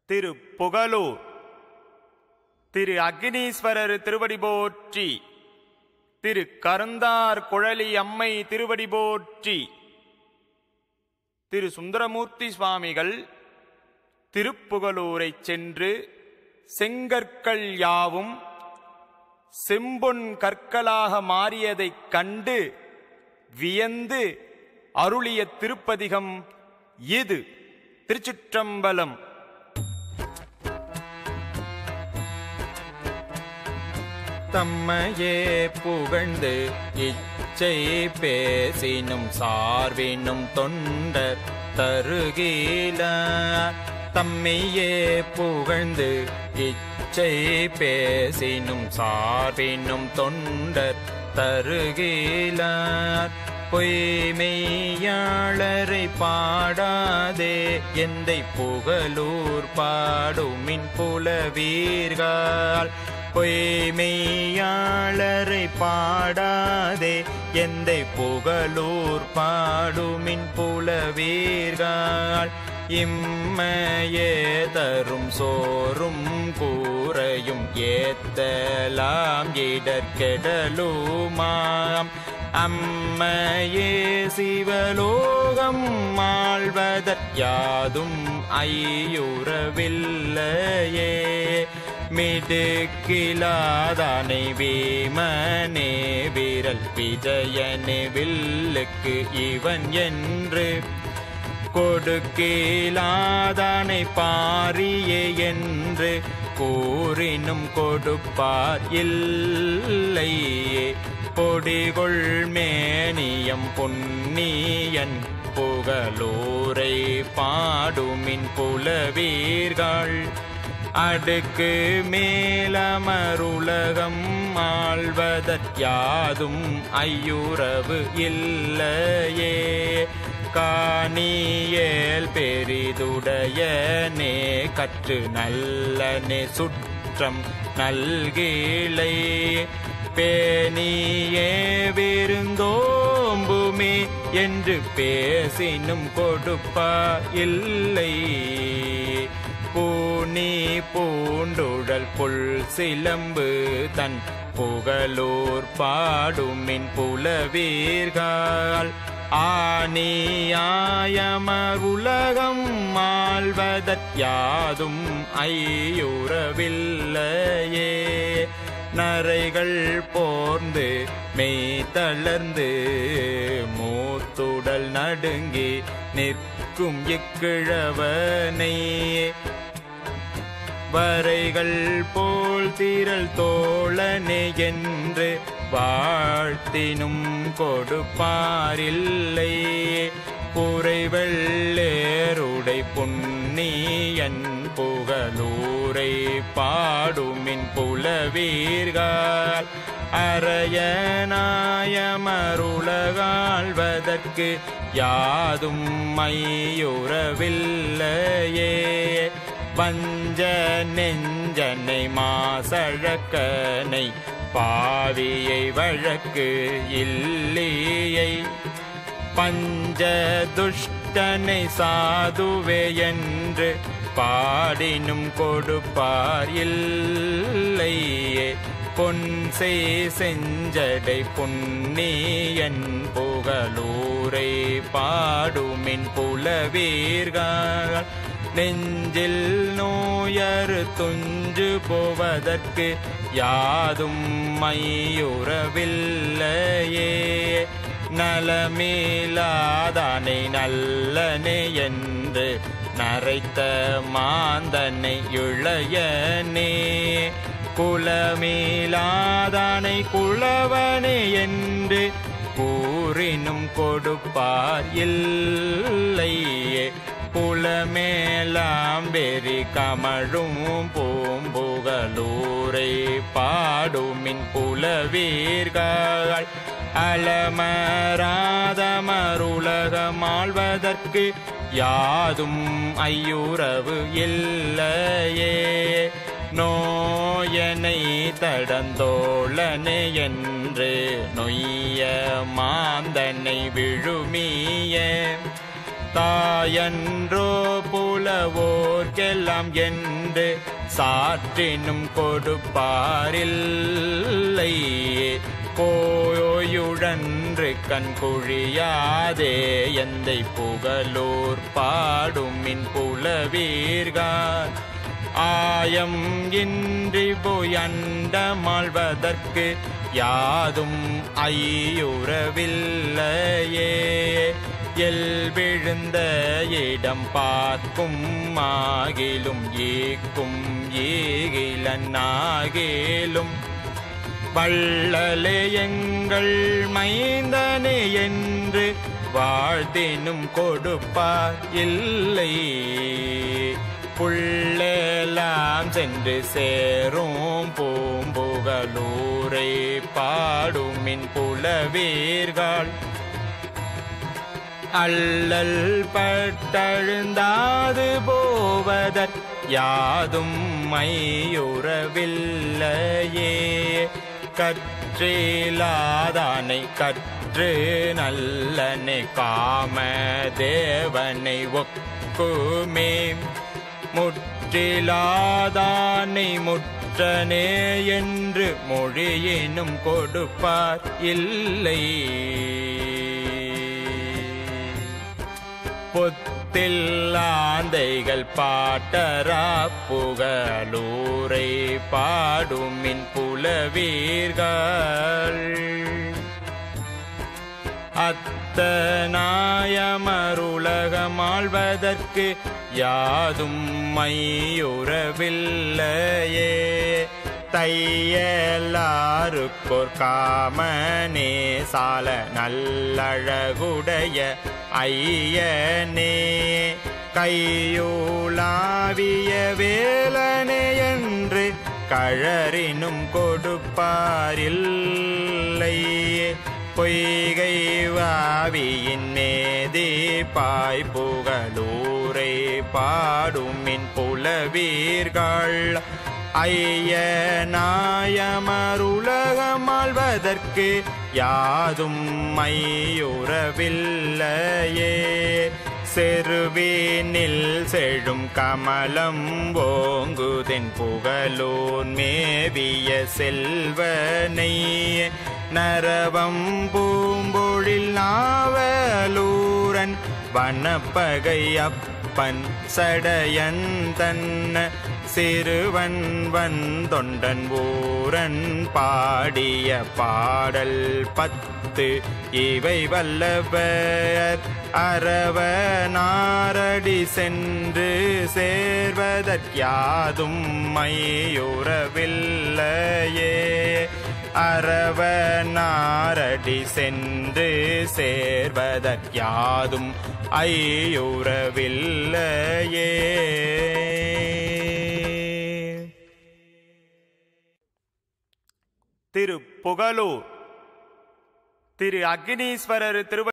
திரு புகழூர் திரு அக்னீஸ்வரர் திருவடி போற்றி திரு கருந்தார் குழலி அம்மை திருவடி போற்றி திரு சுந்தரமூர்த்தி சுவாமிகள் திருப்புகலூரைச் சென்று செங்கற்கள் யாவும் செம்பொன் கற்களாக மாறியதைக் கண்டு வியந்து அருளிய திருப்பதிகம் இது திருச்சிற்றம்பலம் தம்மையே புகழ்ந்து இச்சை பேசினும் சார்பினும் தொண்டர் தருகீல தம்மையே புகழ்ந்து இச்சை பேசினும் சார்பினும் தொண்டர் தருகீலார் பொய்மெய்யாளரை பாடாதே எந்தை புகழூர் பாடுமின் புலவீர்கள் பொய்மெய்யாளரை பாடாதே எந்தை புகழூர் பாடுமின் புலவீர்கள் இம்மையே தரும் சோறும் கூரையும் ஏத்தலாம் இடர்கெடலுமாம் அம்மையே சிவலோகம் ஆழ்வதற்யாதும் ஐயுறவில்லையே மிடுக்கிலாதானை வீமனே விரல் விஜயனே வில்லுக்கு இவன் என்று கொடுக்கிலாதானை பாரியே என்று கூறினும் கொடுப்பார் இல்லையே பொடிகொள் மேனியம் பொன்னியன் புகழூரை பாடுமின் புலவீர்கள் அடுக்கு மேலமருலகம் ஆழ்வதற்யாதும் ஐயுறவு இல்லையே காணியேல் பெரிதுடையனே கற்று நல்லனே சுற்றம் நல்கிளை பேணியே விருந்தோம்புமே என்று பேசினும் கொடுப்பா இல்லை பூனி பூண்டுழல் புல் சிலம்பு தன் புகழூர் பாடுமின் புலவீர்கள் ஆணியாயமர் உலகம் ஆழ்வதற்யாதும் ஐயுறவில்லையே நரைகள் போர்ந்து மெய் தளர்ந்து மூத்துடல் நடுங்கி நிற்கும் இக்கிழவனை வரைகள் போல் திரள் தோழனே என்று வாழ்த்தினும் கொடுப்பாரில்லை புரை வெள்ளேருடை புண்ணியன் புகழூரை பாடுமின் புலவீர்கள் அரையநாயமருலகாழ்வதற்கு யாதும் மையுறவில்லையே பஞ்ச நெஞ்சனை மாசழக்கனை பாவியை வழக்கு இல்லையை பஞ்ச துஷ்டனை சாதுவே என்று பாடினும் கொடுப்பார் இல்லையே பொன்சை செஞ்சடை பொன்னியன் புகழூரை பாடுமின் புலவீர்கள் நெஞ்சில் நோயறு துஞ்சு போவதற்கு யாதும் மையுறவில்லையே நலமேலாதானை நல்லனே என்று நரைத்த மாந்தனை இளையனே குலமேலாதானை குளவனே என்று கூறினும் கொடுப்பார் இல்லையே புலமேலாம் வெறி கமழும் பூம்புகலூரை பாடுமின் புலவீர்கள் அலமராதமருலகமாழ்வதற்கு யாதும் ஐயுறவு இல்லையே நோயனை தடந்தோழனே என்று நொய்ய மாந்தனை விழுமிய தாயன்றோ புலவோர்க்கெல்லாம் என்று சாற்றினும் கொடுப்பாரில்லை போயுழன்று கண் குழியாதே எந்தை புகழோர் பாடுமின் புலவீர்கார் ஆயம் இன்றி புயண்டமாழ்வதற்கு யாதும் ஐயுறவில்லையே எல் விழுந்த இடம் பார்க்கும் ஆகிலும் ஏக்கும் ஏகிலன்னாகிலும் வள்ளலே எங்கள் மைந்தனே என்று வாழ்த்தினும் கொடுப்பார் இல்லை புள்ளெல்லாம் சென்று சேரும் பூம்புகலூரை பாடுமின் புலவீர்கள் அல்லல் பட்டழுந்தாது போவதற் யாதும் மையுறவில்லையே கற்றிலாதானை கற்று நல்லனை காம தேவனை ஒக்குமே முற்றிலாதானை முற்றனே என்று மொழியினும் கொடுப்பார் இல்லை பொத்தில்லாந்தைகள் பாட்டரா புகழூரை பாடுமின் புலவீர்கள் அத்தனாயமருலகமாழ்வதற்கு யாதும் மையுறவில்லையே தையலாருக்கோர் காமனே சால நல்லழகுடைய ஐயனே கையூலாவிய வேலனே என்று கழறினும் கொடுப்பாரில்லை பொய்கை வாவியின் மேதே பாய் புகழூரை பாடுமின் புலவீர்கள் ஐய நாயமருலகமாழ்வதற்கு யாதும் மையுறவில்லையே செருவினில் செழும் கமலம் ஓங்குதென் புகழோன் மேவிய செல்வனை நரவம் பூம்பொழில் நாவலூரன் வனப்பகை அப்பன் சடையன் தன்ன சிறுவன் வந்தொண்டன் ஊரன் பாடிய பாடல் பத்து இவை வல்லவர் அரவ நாரடி சென்று சேர்வதற்யாதும் மையுறவில்லையே அரவ நாரடி சென்று சேர்வதற்யாதும் ஐயுறவில்லையே திரு புகழூர் திரு அக்னீஸ்வரர் திரு